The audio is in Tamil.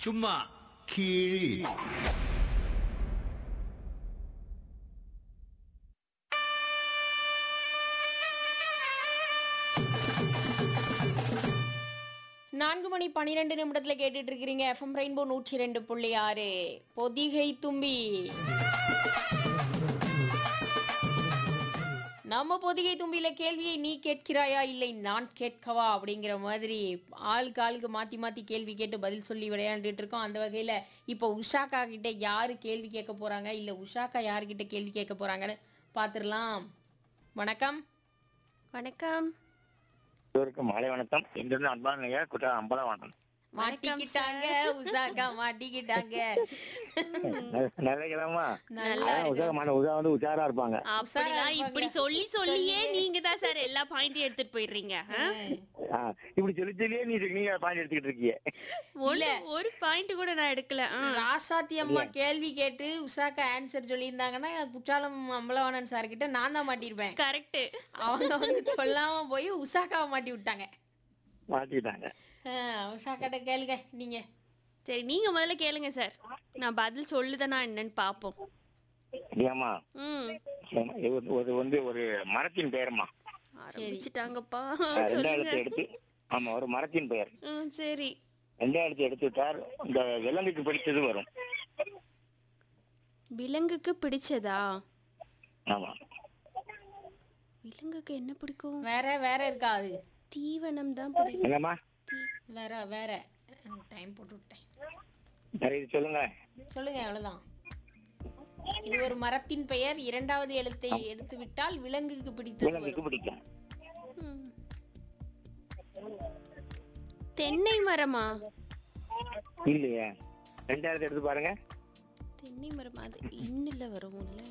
சும்மா கீழ் நான்கு மணி பன்னிரெண்டு நிமிடத்துல கேட்டுட்டு இருக்கிறீங்க எஃப்எம் ரெயின்போ நூற்றி ரெண்டு புள்ளி ஆறு பொதிகை தும்பி நம்ம பொதிகை தும்பியில கேள்வியை நீ கேட்கிறாயா இல்லை நான் கேட்கவா அப்படிங்கிற மாதிரி ஆளுக்கு ஆளுக்கு மாத்தி மாத்தி கேள்வி கேட்டு பதில் சொல்லி விளையாண்டுட்டு இருக்கோம் அந்த வகையில இப்போ உஷாக்கா கிட்ட யாரு கேள்வி கேட்க போறாங்க இல்ல உஷாக்கா யாருக்கிட்ட கேள்வி கேட்க போறாங்கன்னு பாத்துடலாம் வணக்கம் வணக்கம் எல்லோருக்கும் மாலை வணக்கம் இன்றிருந்து அன்பான நேயர் குற்ற அம்பலம் வணக்கம் மாட்டிக்கிட்டாங்க உஷாக்கா மாட்டிக்கிட்டாங்க நல்ல- நல்ல கிழமா நல்லா உற்சாகமான உஷா வந்து உஷாரா இருப்பாங்க அப்படிலாம் இப்படி சொல்லி சொல்லியே நீங்க தான் சார் எல்லா பாயிண்டையும் எடுத்துட்டு போயிடுறீங்க ஆ? ஆ, இப்படி சொல்லி சொல்லியே நீ நீங்க பாயிண்ட் எடுத்துக்கிட்டு இருக்கீங்க ஒண்ணு ஒரு பாயிண்ட் கூட நான் எடுக்கல ஆ. ராசாத்தி அம்மா கேள்வி கேட்டு உஷாக்கா ஆன்சர் சொல்லியிருந்தாங்கன்னா குற்றாலம் அம்பலவாணன் சார் கிட்ட நான் தான் மாட்டிருப்பேன் கரெக்ட் அவங்க வந்து சொல்லாம போய் உஷாக்காவை மாட்டி விட்டாங்க மாட்டிக்கிட்டாங்க ஆ, உஷாக்காட்ட கேளுங்க நீங்க சரி நீங்க முதல்ல கேளுங்க சார் நான் பதில் சொல்லுதானா என்னன்னு பாப்போம் ஏமா ம் ஒரு வந்து ஒரு மரத்தின் பெயர்மா ஆரம்பிச்சிட்டாங்கப்பா ரெண்டாயிரத்தி சொல்லுங்க எடுத்து ஆமா ஒரு மரத்தின் பெயர் ம் சரி ரெண்டாயிரத்தி எடுத்து விட்டார் இந்த விலங்குக்கு பிடிச்சது வரும் விலங்குக்கு பிடிச்சதா ஆமா விலங்குக்கு என்ன பிடிக்கும் வேற வேற இருக்காது தீவனம் தான் பிடிக்கும் என்னம்மா வேற வேற டைம் போட்டு விட்டேன் சரி இது சொல்லுங்க சொல்லுங்க அவ்வளவுதான் இது ஒரு மரத்தின் பெயர் இரண்டாவது எழுத்தை எடுத்து விட்டால் விலங்குக்கு பிடித்தது வரும். விலங்குக்கு பிடிக்கும் ம். தென்னை மரமா இல்லையே ரெண்டாயிரத்தி எடுத்து பாருங்க தென்னை மரம் அது இன்னில வரும் இல்ல